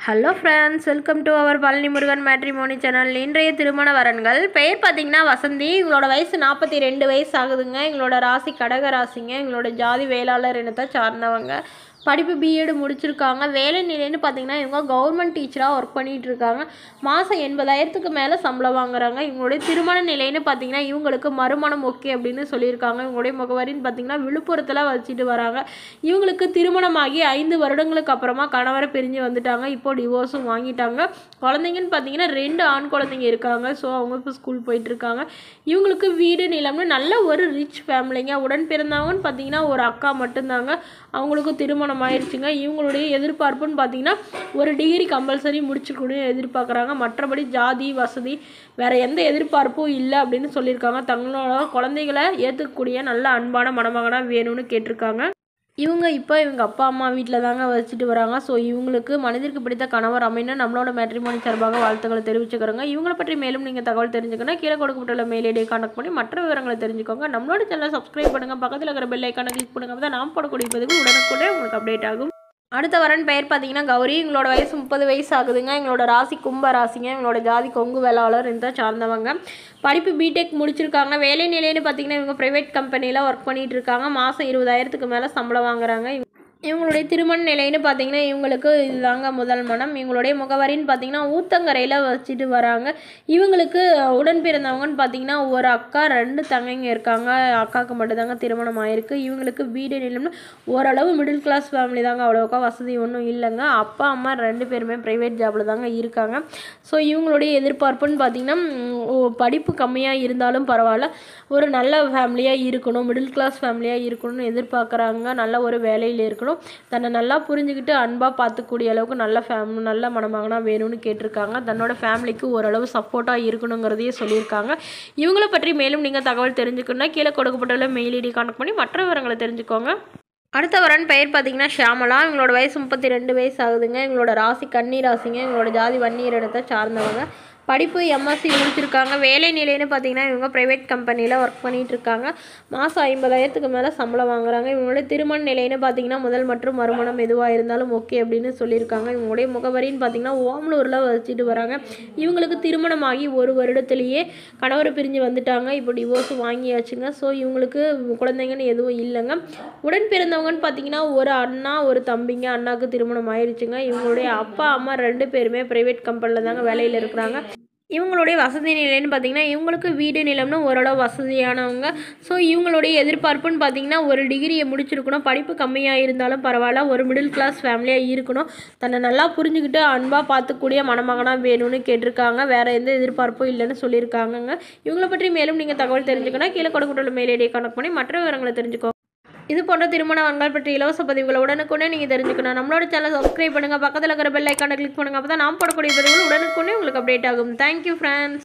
hello friends welcome to our Palani Murugan matrimony channel இன்றைய திருமண வரன்கள் பெயர் பார்த்தீங்கன்னா வசந்தி இவங்களோட வயசு நாற்பத்தி ரெண்டு வயசு ஆகுதுங்க எங்களோட ராசி கடக ராசிங்க எங்களோட ஜாதி வேளாளர் இனத்தை சார்ந்தவங்க படிப்பு பிஎட் முடிச்சிருக்காங்க வேலை நிலைன்னு பார்த்தீங்கன்னா இவங்க கவர்மெண்ட் டீச்சராக ஒர்க் பண்ணிட்டு இருக்காங்க மாதம் எண்பதாயிரத்துக்கு மேலே சம்பளம் வாங்குறாங்க இவங்களுடைய திருமண நிலைன்னு பார்த்தீங்கன்னா இவங்களுக்கு மறுமணம் ஓகே அப்படின்னு சொல்லியிருக்காங்க இவங்களுடைய முகவரின்னு பார்த்தீங்கன்னா விழுப்புரத்தில் வச்சுட்டு வராங்க இவங்களுக்கு திருமணமாகி ஐந்து வருடங்களுக்கு அப்புறமா கணவரை பிரிஞ்சு வந்துட்டாங்க இப்போ டிவோர்ஸும் வாங்கிட்டாங்க குழந்தைங்கன்னு பார்த்தீங்கன்னா ரெண்டு ஆண் குழந்தைங்க இருக்காங்க ஸோ அவங்க இப்போ ஸ்கூல் போயிட்டு இருக்காங்க இவங்களுக்கு வீடு நிலம்னு நல்ல ஒரு ரிச் ஃபேமிலிங்க உடன் பிறந்தவங்கன்னு பார்த்தீங்கன்னா ஒரு அக்கா மட்டும்தாங்க அவங்களுக்கு திருமணம் ஆயிடுச்சுங்க இவங்களுடைய எதிர்பார்ப்புன்னு பார்த்தீங்கன்னா ஒரு டிகிரி கம்பல்சரி முடிச்சுக்கணும் எதிர்பார்க்குறாங்க மற்றபடி ஜாதி வசதி வேறு எந்த எதிர்பார்ப்பும் இல்லை அப்படின்னு சொல்லியிருக்காங்க தங்களோட குழந்தைகளை ஏற்றுக்கக்கூடிய நல்ல அன்பான மணமகனாக வேணும்னு கேட்டிருக்காங்க இவங்க இப்போ இவங்க அப்பா அம்மா வீட்டில் தாங்க வச்சுட்டு வராங்க ஸோ இவங்களுக்கு மனிதருக்கு பிடித்த கணவர் அமைன்னு நம்மளோட மேட்ரிமோனி சார்பாக வாழ்த்துக்களை தெரிவிச்சுக்கிறோங்க இவங்களை பற்றி மேலும் நீங்கள் தகவல் தெரிஞ்சுக்கணும் கீழே கொடுக்கப்பட்டுள்ள மெயில் ஐடியை கான்டாக்ட் பண்ணி மற்ற விவரங்களை தெரிஞ்சுக்கோங்க நம்மளோட சேனலை சப்ஸ்கிரைப் பண்ணுங்கள் பக்கத்தில் இருக்கிற பெல் ஐக்கானை கிளிக் பண்ணுங்க அப்போ தான் நாம் போடக்கூடிய பதிவு உடனுக்குடனே உங்களுக்கு அப்டேட் ஆகும் அடுத்த வரன் பெயர் பார்த்தீங்கன்னா கௌரி எங்களோட வயசு முப்பது வயசு ஆகுதுங்க எங்களோட ராசி கும்ப ராசிங்க எங்களோட ஜாதி கொங்கு வேளாளர் என்ற சார்ந்தவங்க படிப்பு பிடெக் முடிச்சிருக்காங்க வேலை நிலைன்னு பார்த்தீங்கன்னா இவங்க ப்ரைவேட் கம்பெனியில் ஒர்க் பண்ணிட்டு இருக்காங்க மாதம் இருபதாயிரத்துக்கு மேலே சம்பளம் வாங்குறாங்க இவங்களுடைய திருமண நிலைன்னு பார்த்தீங்கன்னா இவங்களுக்கு இதுதாங்க முதல் மனம் இவங்களுடைய முகவரின்னு பார்த்தீங்கன்னா ஊத்தங்கரையில் வச்சுட்டு வராங்க இவங்களுக்கு உடன் பிறந்தவங்கன்னு பார்த்தீங்கன்னா ஒரு அக்கா ரெண்டு தங்கைங்க இருக்காங்க அக்காவுக்கு மட்டும்தாங்க திருமணம் ஆயிருக்கு இவங்களுக்கு வீடு நிலம்னு ஓரளவு மிடில் கிளாஸ் ஃபேமிலி தாங்க அவ்வளோக்கா வசதி ஒன்றும் இல்லைங்க அப்பா அம்மா ரெண்டு பேருமே ப்ரைவேட் ஜாபில் தாங்க இருக்காங்க ஸோ இவங்களுடைய எதிர்பார்ப்புன்னு பார்த்தீங்கன்னா ம், ஓ, படிப்பு கம்மியாக இருந்தாலும் பரவாயில்ல ஒரு நல்ல ஃபேமிலியாக இருக்கணும் மிடில் கிளாஸ் ஃபேமிலியாக இருக்கணும்னு எதிர்பார்க்குறாங்க நல்ல ஒரு வேலையில் இருக்கணும் தன்னை நல்லா புரிஞ்சுக்கிட்டு அன்பாக பார்த்துக்கூடிய அளவுக்கு நல்ல ஃபேம் நல்ல மணமகனாக வேணும்னு கேட்டிருக்காங்க தன்னோட ஃபேமிலிக்கு ஓரளவு சப்போர்ட்டாக இருக்கணுங்கிறதையே சொல்லியிருக்காங்க இவங்களை பற்றி மேலும் நீங்கள் தகவல் தெரிஞ்சுக்கணும்னா கீழே கொடுக்கப்பட்டுள்ள மெயில் ஐடி கான்டாக்ட் பண்ணி மற்ற விவரங்களை தெரிஞ்சுக்கோங்க அடுத்த வரன் பெயர் பார்த்தீங்கன்னா ஷியாமலா இவங்களோட வயசு முப்பத்தி ரெண்டு வயசு ஆகுதுங்க எங்களோட ராசி கன்னி ராசிங்க எங்களோட ஜாதி வன்னியர் இடத்தை சார்ந்தவங்க படிப்பு எம்எஸ்சி முடிச்சிருக்காங்க வேலை நிலைன்னு பார்த்தீங்கன்னா இவங்க ப்ரைவேட் கம்பெனியில் ஒர்க் பண்ணிட்டு இருக்காங்க மாதம் ஐம்பதாயிரத்துக்கு மேலே சம்பளம் வாங்குறாங்க இவங்களோட திருமண நிலைன்னு பார்த்தீங்கன்னா முதல் மற்றும் மறுமணம் எதுவாக இருந்தாலும் ஓகே அப்படின்னு சொல்லியிருக்காங்க இவங்களுடைய முகவரின்னு பார்த்தீங்கன்னா ஓமலூரில் வச்சுட்டு வராங்க இவங்களுக்கு திருமணமாகி ஒரு வருடத்திலேயே கணவர் பிரிஞ்சு வந்துட்டாங்க இப்போ டிவோர்ஸ் வாங்கியாச்சுங்க ஸோ இவங்களுக்கு குழந்தைங்கன்னு எதுவும் இல்லைங்க உடன் பிறந்தவங்கன்னு பார்த்தீங்கன்னா ஒரு அண்ணா ஒரு தம்பிங்க அண்ணாவுக்கு திருமணம் ஆயிடுச்சுங்க இவங்களுடைய அப்பா அம்மா ரெண்டு பேருமே ப்ரைவேட் கம்பெனியில் தாங்க வேலையில் இருக்கிறாங்க இவங்களுடைய வசதி நிலைன்னு பார்த்தீங்கன்னா இவங்களுக்கு வீடு நிலம்னு ஓரளவு வசதியானவங்க ஸோ இவங்களுடைய எதிர்பார்ப்புன்னு பார்த்தீங்கன்னா ஒரு டிகிரியை முடிச்சிருக்கணும் படிப்பு கம்மியாக இருந்தாலும் பரவாயில்ல ஒரு மிடில் கிளாஸ் ஃபேமிலியாக இருக்கணும் தன்னை நல்லா புரிஞ்சுக்கிட்டு அன்பாக பார்த்துக்கூடிய மணமகனாக வேணும்னு கேட்டிருக்காங்க வேறு எந்த எதிர்பார்ப்பும் இல்லைன்னு சொல்லியிருக்காங்கங்க இவங்களை பற்றி மேலும் நீங்கள் தகவல் தெரிஞ்சுக்கணும் கீழே கொடுக்கப்பட்டுள்ள மெயில் ஐடியை கனெக்ட் பண்ணி மற்ற விவரங்களை தெரிஞ்சுக்கோ இது போன்ற திருமண வங்கள் பற்றி இலவச பதிவுகளை உடனுக்குடனே நீங்கள் தெரிஞ்சுக்கணும் நம்மளோட சேனல் சப்ஸ்கிரைப் பண்ணுங்கள் பக்கத்தில் இருக்கிற பெல் ஐக்கானை கிளிக் பண்ணுங்கள் அப்போ தான் நாம் போடக்கூடிய பதிவுகள் உடனுக்குடனே உங்களுக்கு அப்டேட் ஆகும் தேங்க்யூ ஃப்ரெண்ட்ஸ்